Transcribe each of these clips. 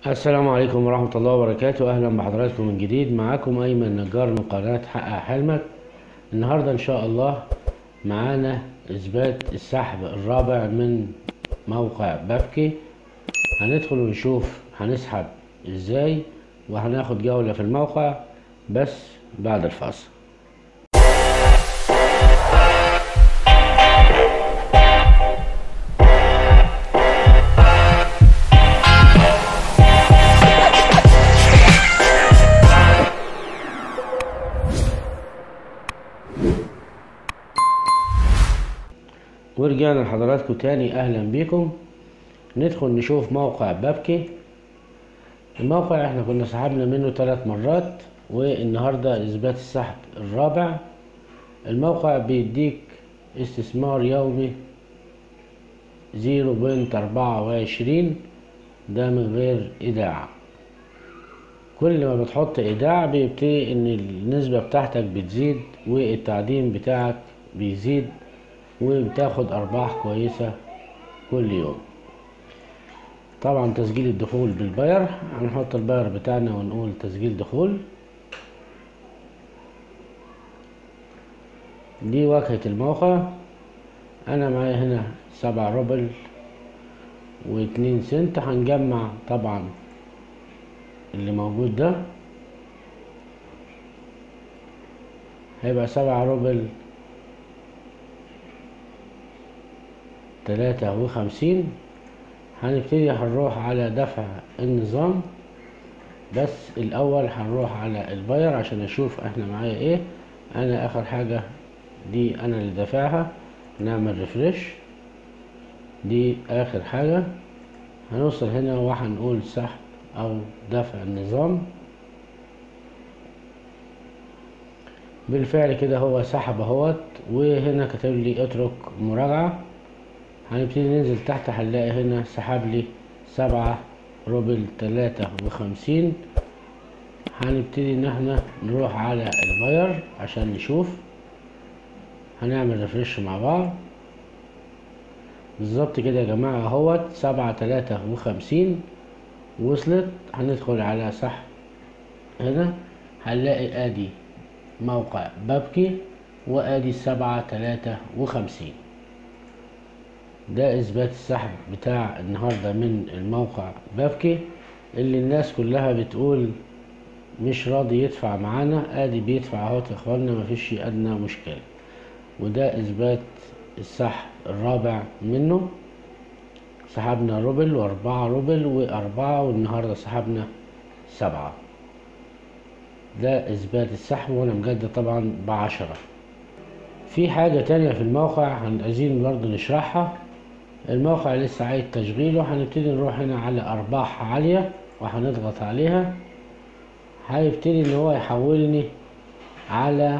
السلام عليكم ورحمة الله وبركاته أهلا بحضراتكم من جديد معاكم أيمن نجار من قناة حقق حلمك النهاردة إن شاء الله معانا إثبات السحب الرابع من موقع بابكي هندخل ونشوف هنسحب إزاي وهناخد جولة في الموقع بس بعد الفاصل ورجعنا لحضراتكم تاني اهلا بيكم ندخل نشوف موقع بابكي الموقع احنا كنا سحبنا منه ثلاث مرات والنهاردة اثبات السحب الرابع الموقع بيديك استثمار يومي زيرو بوينت اربعة وعشرين ده من غير ايداع كل ما بتحط ايداع بيبتدي ان النسبة بتاعتك بتزيد والتعدين بتاعك بيزيد وبتاخد ارباح كويسة كل يوم طبعا تسجيل الدخول بالباير هنحط الباير بتاعنا ونقول تسجيل دخول دي واجهة الموقع انا معايا هنا سبعة روبل واتنين سنت هنجمع طبعا اللي موجود ده هيبقى سبعة روبل تلاتة وخمسين هنبتدي هنروح على دفع النظام بس الأول هنروح على الباير عشان أشوف احنا معايا ايه أنا آخر حاجة دي أنا اللي دافعها نعمل ريفرش دي آخر حاجة هنوصل هنا وهنقول سحب أو دفع النظام بالفعل كده هو سحب اهوت وهنا كتب لي اترك مراجعة هنبتدي ننزل تحت هنلاقي هنا سحب لي سبعة روبل تلاتة وخمسين هنبتدي ان احنا نروح على الباير عشان نشوف هنعمل ريفرش مع بعض بالظبط كده يا جماعة اهوت سبعة تلاتة وخمسين وصلت هندخل على سحب هنا هنلاقي ادي موقع بابكي وادي سبعة تلاتة وخمسين ده اثبات السحب بتاع النهاردة من الموقع بابكي اللي الناس كلها بتقول مش راضي يدفع معانا ادي بيدفع اهوت يا اخوانا مفيش ادنى مشكلة وده اثبات السحب الرابع منه سحبنا روبل واربعة روبل واربعة والنهاردة سحبنا سبعة ده اثبات السحب وانا مجدد طبعا بعشرة في حاجة تانية في الموقع عايزين برضه نشرحها الموقع لسه عايز تشغيله هنبتدي نروح هنا على ارباح عالية وهنضغط عليها هيبتدي ان هو يحولني على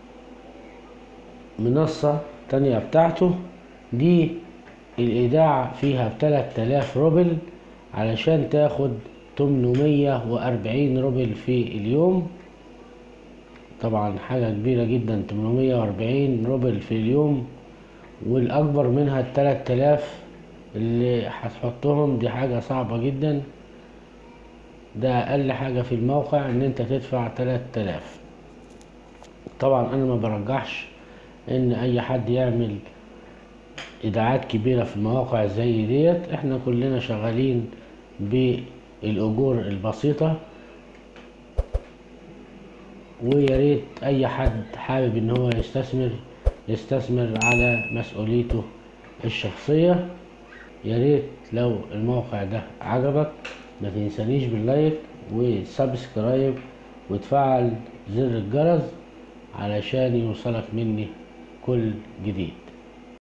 منصة تانية بتاعته دي الايداع فيها بتلات الاف روبل علشان تاخد تمنمية واربعين روبل في اليوم طبعا حاجة كبيرة جدا تمنمية واربعين روبل في اليوم والاكبر منها التلات الاف اللي هتحطهم دي حاجة صعبة جدا ده اقل حاجة في الموقع ان انت تدفع تلات الاف طبعا انا ما برجحش ان اي حد يعمل ايداعات كبيرة في المواقع زي ديت احنا كلنا شغالين بالاجور البسيطة ويا ريت اي حد حابب ان هو يستثمر يستثمر على مسؤوليته الشخصية يا ريت لو الموقع ده عجبك ما تنسانيش باللايك وسبسكرايب وتفعل زر الجرس علشان يوصلك مني كل جديد